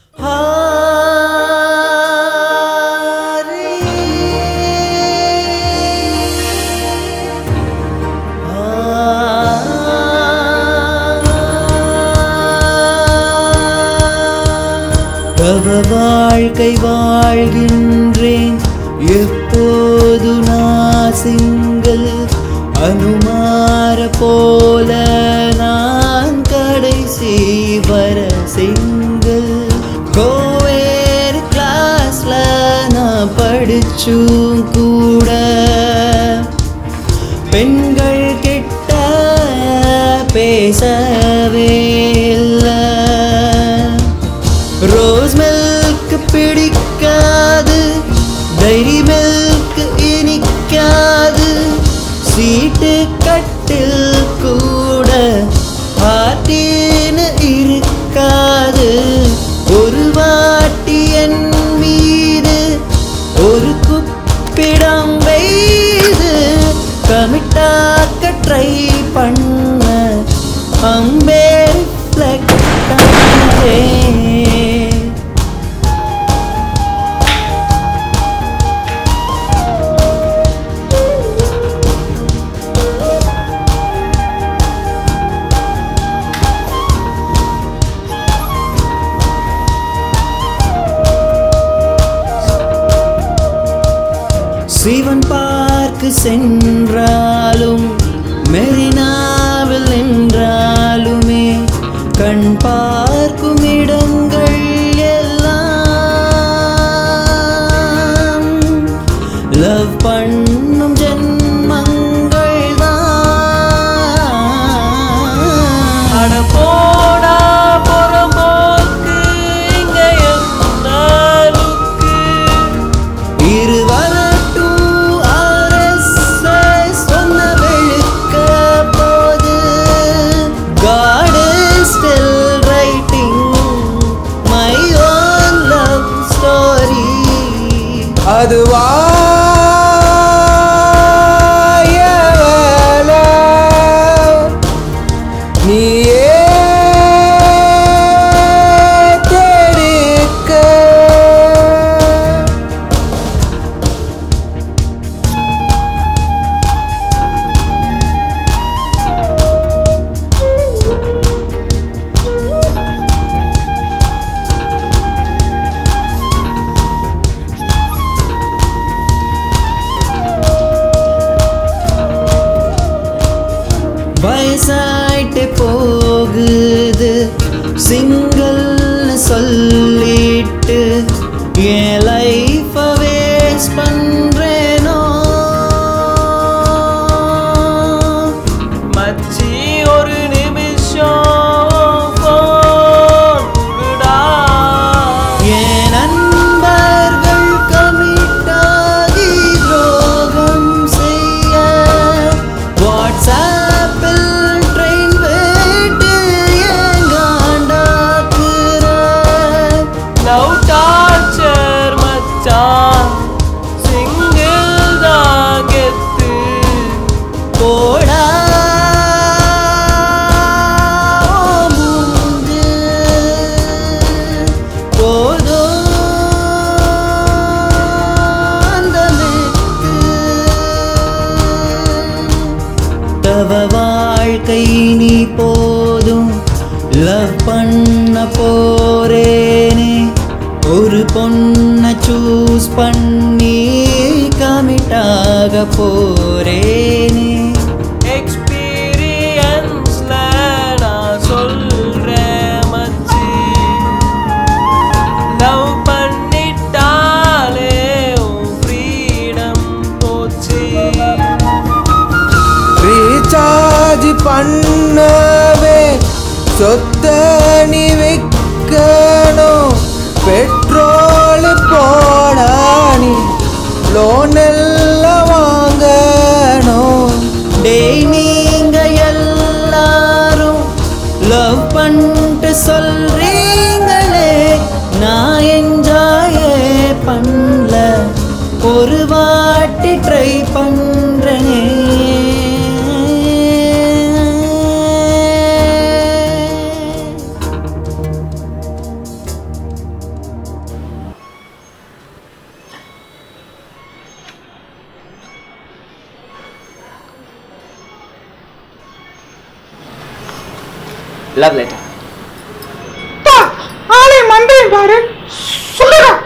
தவ வாழ்க்கை வாழ்கின்றேன் எப்போது நான் சிங்கள் அனுமார போல நான் கடைசி வர சிங்கள் கோவேறு கிளாஸ்ல நான் படிச்சும் கூட பெண்கள் கிட்ட பேசவே இல்லை ரோஸ் மில்க் பிடிக்காது டைரி மில்க் இனிக்காது சீட்டு கட்டில் கூட பார்ட்டின்னு இருக்காது ஒரு வாட்டி என் மீது ஒரு குப்பிடம் பெய்து கமிட்டாக்க ட்ரை பண்ண அம்பே reflect ஆனதே. சிவன் பார்க்கு சென்றாலும் மெரினாவில் நின்றாலுமே கண் பார்க்கும் இடங்கள் எல்லாம் லவ் பண்ணும் ஜென்மங்கள் அட தான் போடா புறம்போக்கு இங்க என்ன லுக்கு இருவரட்டும் RSS சொன்ன வெளுக்க போது God is still writing my own love story அதுவா நீயே தேடிக்க வயசாயிட்டு போகுது சிங்கிள்னு சொல்லிட்டு என் லைஃப வேஸ்ட் பண்றேனோ மச்சி ஒரு நிமிஷம் phone குடுடா. என் நண்பர்கள் கமிட்டாகி துரோகம் செய்ய வாட்ஸ்ஆப்பில் ட்ரெயின் வேட்டு ஏங்காண்டாக்குற Love torture மச்சான். Single தான் கெத்து. போடா மூந்து போதும் அந்த மெத்து. தவ வாழ்க்கை நீ போதும் லவ் பண்ண போறேனே ஒரு பொண்ண சூஸ் பண்ணி கமிட்டாக போறேனே Experience-ல நான் சொல்றேன் மச்சி. Love பண்ணிட்டாலே உன் freedom போச்சு ரீசார்ஜ் பண்ணவே சொத்த நீ விற்கணும் பெட்ரோல் போடா நீ லோன் எல்லாம் வாங்கணும் டேய் நீங்க எல்லாரும் லவ் பண்ணிட்டு சொல்றீங்களே நான் என்ஜாயே பண்ணல ஒரு வாட்டி ட்ரை பண்றேனே லவ் லெட்டர் ஆளை மண்டையும் பாரு சொல்லுடா